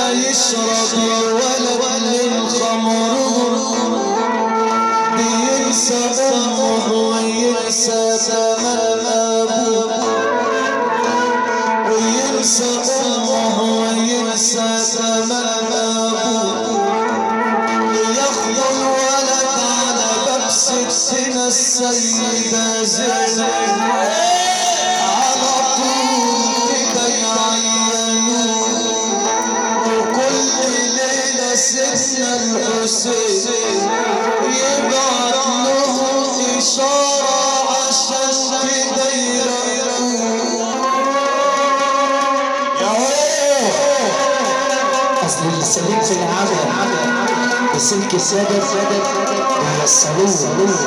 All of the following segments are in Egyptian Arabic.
ما يشرب الولد من خمره بينسى امه وينسى ثمن ابوه وينسى امه وينسى ثمن ابوه ياخذ الولد على باب ستنا السيدة زينب على طول كده يعينوه وكل ليلة ستنا الحسين يبعت له إشارة عشان كده يرقوه اصل السليم في العمل بسلك سادة ويوصلوه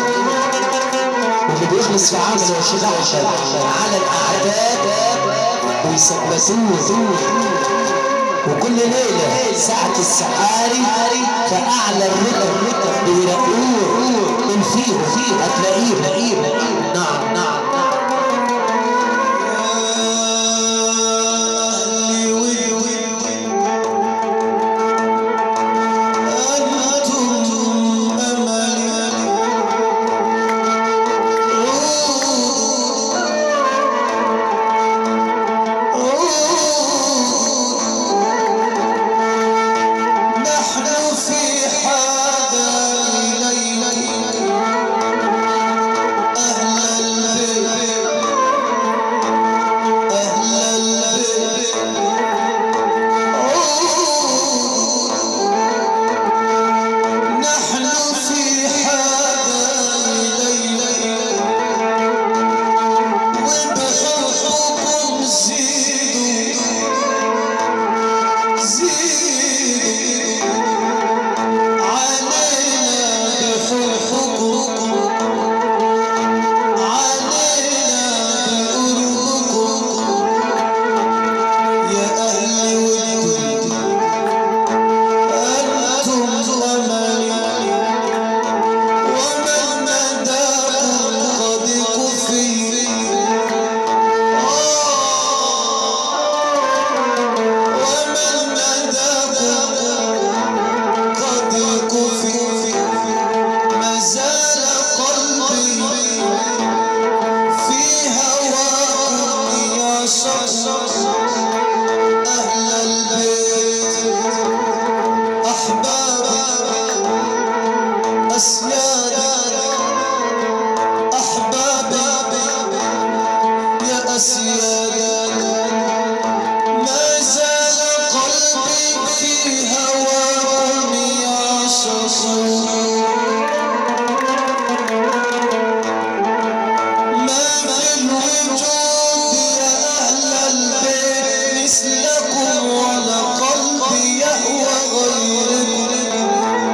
واللي بيخلص في عمل وشبع على الاعداد ويثبتوه وكل ليلة ساعة السحاري فأعلى الرتب بيرقوه من فيه فيه هتلاقيه هتلاقيه نعم نعم أهلي ودي أنتم أملي نحن في حاجة إليك أهل البيت أهل البيت نحن في حاجة إليك وبحبكم زيدوا زيدوا علينا بحبكم علينا بقربكم يا أهل ودي أنتم أملي ومن نداكم قد كفي ومن نداكم قد كفي ما زال قلبي في هواكم يعشق أهل البيت أحباب أسياد أحباب يا أسياد ما زال قلبي في هواكم يعشق ما في الوجود يا أهل البيت مثلكم ولا قلبي يهوى غيركم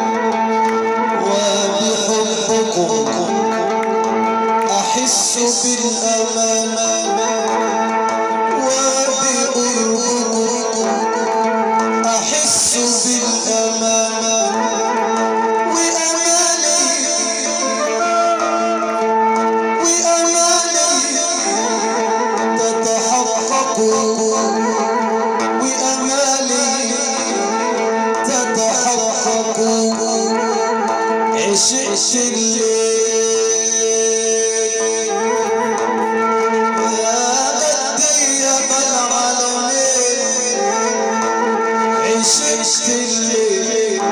وبحبكم أحس بالأمان وبقربكم أحس بالأمان وأمالي وأمالي تتحقق وأمالي تتحقق عشقت الليل يا قدي يا بلع العالمين عشقت الليل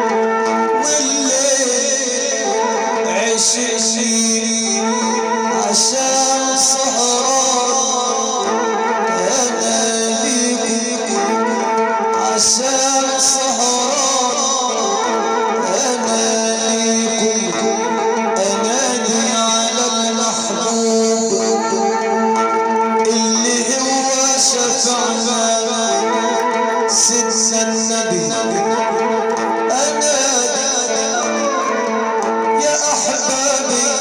والليل عشقني عشان سهران انا ليك عشان سهران انا ليكم انادي على المحبوب اللي هو شفعنا سيدنا النبي انادي يا احبابي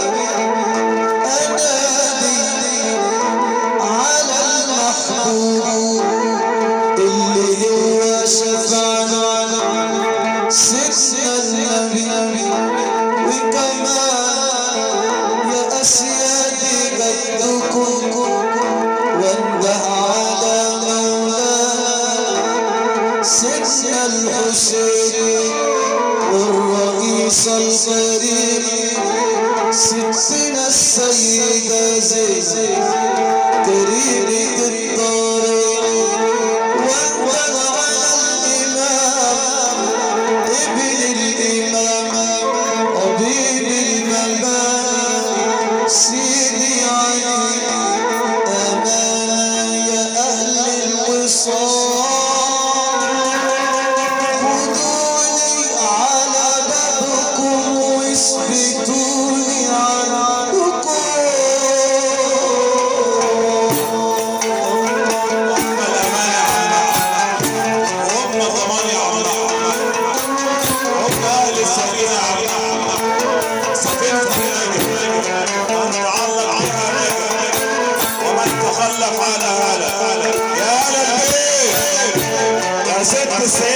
انادي على المحبوب اللي هو شفعنا سيدنا النبي وكمان يا اسيادي قدكم وانده على الحسين والرئيس الكريم ستنا السيدة زينب كريمة الدارين وانت على الإمام ابن الإمام حبيب الممام سيدي علي أمانة يا أهل الوصال خذوني على بابكم واثبتوني عنكم هم ثمانية عملاء هم أهل السفينة عملاء سفينة النبي من تعلق عنها نجا ومن تخلف على هذا يا أهل البيت يا ست السيدة